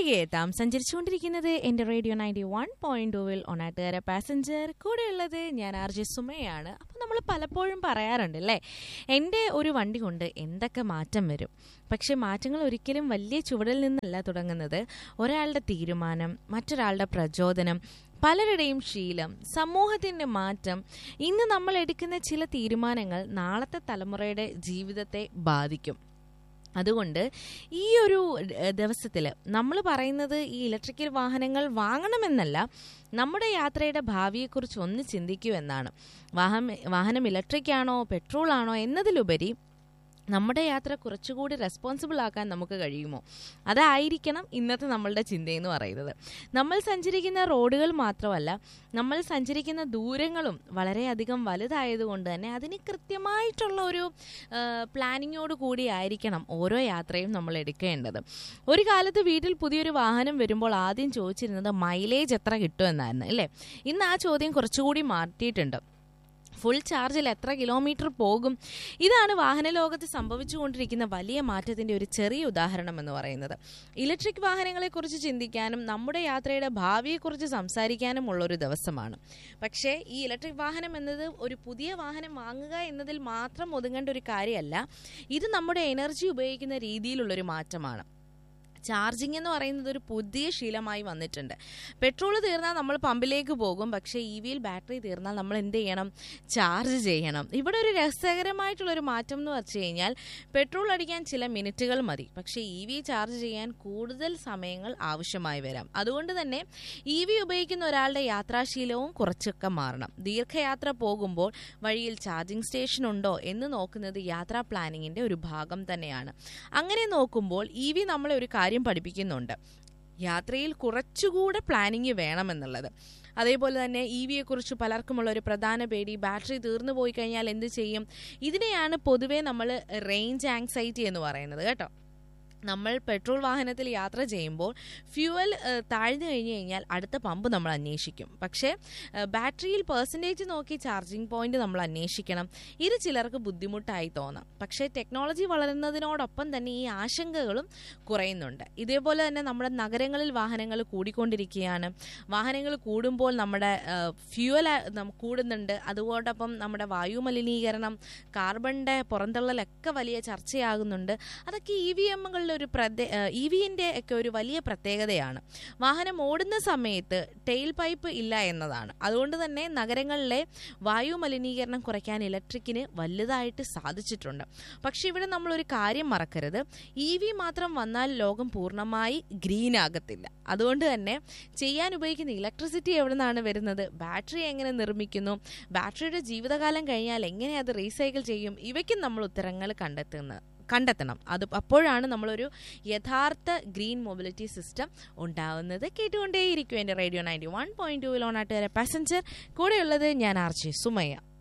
തിരികെ എത്താം സഞ്ചരിച്ചുകൊണ്ടിരിക്കുന്നത് എൻ്റെ റേഡിയോ നയൻറ്റി വൺ പോയിന്റ് ടൂവിൽ ഒന്നാട്ടുകാര പാസഞ്ചർ കൂടെയുള്ളത് ഞാൻ ആർ ജെ സുമയാണ് അപ്പോൾ നമ്മൾ പലപ്പോഴും പറയാറുണ്ട് അല്ലേ എൻ്റെ ഒരു വണ്ടി കൊണ്ട് എന്തൊക്കെ മാറ്റം വരും പക്ഷെ മാറ്റങ്ങൾ ഒരിക്കലും വലിയ ചുവടിൽ നിന്നല്ല തുടങ്ങുന്നത് ഒരാളുടെ തീരുമാനം മറ്റൊരാളുടെ പ്രചോദനം പലരുടെയും ശീലം സമൂഹത്തിൻ്റെ മാറ്റം ഇന്ന് നമ്മൾ എടുക്കുന്ന ചില തീരുമാനങ്ങൾ നാളത്തെ തലമുറയുടെ ജീവിതത്തെ ബാധിക്കും അതുകൊണ്ട് ഈ ഒരു ദിവസത്തിൽ നമ്മൾ പറയുന്നത് ഈ ഇലക്ട്രിക്കൽ വാഹനങ്ങൾ വാങ്ങണമെന്നല്ല നമ്മുടെ യാത്രയുടെ ഭാവിയെക്കുറിച്ച് ഒന്ന് ചിന്തിക്കൂ എന്നാണ് വാഹനം വാഹനം ഇലക്ട്രിക് ആണോ പെട്രോൾ ആണോ എന്നതിലുപരി നമ്മുടെ യാത്ര കുറച്ചുകൂടി റെസ്പോൺസിബിൾ ആക്കാൻ നമുക്ക് കഴിയുമോ അതായിരിക്കണം ഇന്നത്തെ നമ്മളുടെ ചിന്തയെന്ന് പറയുന്നത് നമ്മൾ സഞ്ചരിക്കുന്ന റോഡുകൾ മാത്രമല്ല നമ്മൾ സഞ്ചരിക്കുന്ന ദൂരങ്ങളും വളരെയധികം വലുതായതുകൊണ്ട് തന്നെ അതിന് കൃത്യമായിട്ടുള്ള ഒരു പ്ലാനിങ്ങോട് കൂടി ആയിരിക്കണം ഓരോ യാത്രയും നമ്മൾ എടുക്കേണ്ടത് ഒരു കാലത്ത് വീട്ടിൽ പുതിയൊരു വാഹനം വരുമ്പോൾ ആദ്യം ചോദിച്ചിരുന്നത് മൈലേജ് എത്ര കിട്ടുമെന്നായിരുന്നു അല്ലേ ഇന്ന് ആ ചോദ്യം കുറച്ചുകൂടി മാറ്റിയിട്ടുണ്ട് ഫുൾ ചാർജിൽ എത്ര കിലോമീറ്റർ പോകും ഇതാണ് വാഹന ലോകത്ത് സംഭവിച്ചുകൊണ്ടിരിക്കുന്ന വലിയ മാറ്റത്തിന്റെ ഒരു ചെറിയ ഉദാഹരണം എന്ന് പറയുന്നത് ഇലക്ട്രിക് വാഹനങ്ങളെക്കുറിച്ച് ചിന്തിക്കാനും നമ്മുടെ യാത്രയുടെ ഭാവിയെക്കുറിച്ച് സംസാരിക്കാനും ഉള്ള ഒരു ദിവസമാണ് പക്ഷേ ഈ ഇലക്ട്രിക് വാഹനം എന്നത് ഒരു പുതിയ വാഹനം വാങ്ങുക എന്നതിൽ മാത്രം ഒതുങ്ങേണ്ട ഒരു കാര്യമല്ല ഇത് നമ്മുടെ എനർജി ഉപയോഗിക്കുന്ന രീതിയിലുള്ളൊരു മാറ്റമാണ് ചാർജിങ് എന്ന് പറയുന്നത് ഒരു പുതിയ ശീലമായി വന്നിട്ടുണ്ട് പെട്രോൾ തീർന്നാൽ നമ്മൾ പമ്പിലേക്ക് പോകും പക്ഷേ ഇ വിയിൽ ബാറ്ററി തീർന്നാൽ നമ്മൾ എന്ത് ചെയ്യണം ചാർജ് ചെയ്യണം ഇവിടെ ഒരു രസകരമായിട്ടുള്ളൊരു മാറ്റം എന്ന് വെച്ച് കഴിഞ്ഞാൽ പെട്രോൾ അടിക്കാൻ ചില മിനിറ്റുകൾ മതി പക്ഷേ ഇ വി ചാർജ് ചെയ്യാൻ കൂടുതൽ സമയങ്ങൾ ആവശ്യമായി വരാം അതുകൊണ്ട് തന്നെ ഇ വി ഉപയോഗിക്കുന്ന ഒരാളുടെ യാത്രാശീലവും കുറച്ചൊക്കെ മാറണം ദീർഘയാത്ര പോകുമ്പോൾ വഴിയിൽ ചാർജിംഗ് സ്റ്റേഷൻ ഉണ്ടോ എന്ന് നോക്കുന്നത് യാത്രാ പ്ലാനിങ്ങിന്റെ ഒരു ഭാഗം തന്നെയാണ് അങ്ങനെ നോക്കുമ്പോൾ ഇ വി നമ്മളെ ഒരു കാര്യം പഠിപ്പിക്കുന്നുണ്ട് യാത്രയിൽ കുറച്ചുകൂടെ പ്ലാനിങ് വേണമെന്നുള്ളത് അതേപോലെ തന്നെ ഇ വിയെ കുറിച്ച് പലർക്കുമുള്ള ഒരു പ്രധാന പേടി ബാറ്ററി തീർന്നു പോയി കഴിഞ്ഞാൽ എന്ത് ചെയ്യും ഇതിനെയാണ് പൊതുവേ നമ്മൾ റേഞ്ച് ആങ്സൈറ്റി എന്ന് പറയുന്നത് കേട്ടോ നമ്മൾ പെട്രോൾ വാഹനത്തിൽ യാത്ര ചെയ്യുമ്പോൾ ഫ്യൂവൽ താഴ്ന്നു കഴിഞ്ഞു കഴിഞ്ഞാൽ അടുത്ത പമ്പ് നമ്മൾ അന്വേഷിക്കും പക്ഷേ ബാറ്ററിയിൽ പെർസെൻറ്റേജ് നോക്കി ചാർജിങ് പോയിന്റ് നമ്മൾ അന്വേഷിക്കണം ഇത് ചിലർക്ക് ബുദ്ധിമുട്ടായി തോന്നാം പക്ഷേ ടെക്നോളജി വളരുന്നതിനോടൊപ്പം തന്നെ ഈ ആശങ്കകളും കുറയുന്നുണ്ട് ഇതേപോലെ തന്നെ നമ്മുടെ നഗരങ്ങളിൽ വാഹനങ്ങൾ കൂടിക്കൊണ്ടിരിക്കുകയാണ് വാഹനങ്ങൾ കൂടുമ്പോൾ നമ്മുടെ ഫ്യൂവൽ കൂടുന്നുണ്ട് അതുകൊണ്ടൊപ്പം നമ്മുടെ വായു മലിനീകരണം കാർബണിൻ്റെ പുറന്തള്ളലൊക്കെ വലിയ ചർച്ചയാകുന്നുണ്ട് അതൊക്കെ ഇ വി എമ്മുകൾ ഒരു പ്രത്യേ ഇ വിൻ്റെ ഒക്കെ ഒരു വലിയ പ്രത്യേകതയാണ് വാഹനം ഓടുന്ന സമയത്ത് ടെയിൽ പൈപ്പ് ഇല്ല എന്നതാണ് അതുകൊണ്ട് തന്നെ നഗരങ്ങളിലെ വായു മലിനീകരണം കുറയ്ക്കാൻ ഇലക്ട്രിക്കിന് വലുതായിട്ട് സാധിച്ചിട്ടുണ്ട് പക്ഷെ ഇവിടെ നമ്മൾ ഒരു കാര്യം മറക്കരുത് ഇ വി മാത്രം വന്നാൽ ലോകം പൂർണ്ണമായി ഗ്രീൻ ആകത്തില്ല അതുകൊണ്ട് തന്നെ ചെയ്യാൻ ഉപയോഗിക്കുന്ന ഇലക്ട്രിസിറ്റി എവിടെ നിന്നാണ് വരുന്നത് ബാറ്ററി എങ്ങനെ നിർമ്മിക്കുന്നു ബാറ്ററിയുടെ ജീവിതകാലം കഴിഞ്ഞാൽ എങ്ങനെ അത് റീസൈക്കിൾ ചെയ്യും ഇവയ്ക്കും നമ്മൾ ഉത്തരങ്ങൾ കണ്ടെത്തുന്നത് കണ്ടെത്തണം അത് അപ്പോഴാണ് നമ്മളൊരു യഥാർത്ഥ ഗ്രീൻ മൊബിലിറ്റി സിസ്റ്റം ഉണ്ടാവുന്നത് കേട്ടുകൊണ്ടേയിരിക്കും എൻ്റെ റേഡിയോ നയൻറ്റി വൺ പോയിന്റ് ടൂവിൽ ഓണാട്ടുകാരെ പാസഞ്ചർ കൂടെയുള്ളത് ഞാൻ ആർച്ചി സുമയ്യ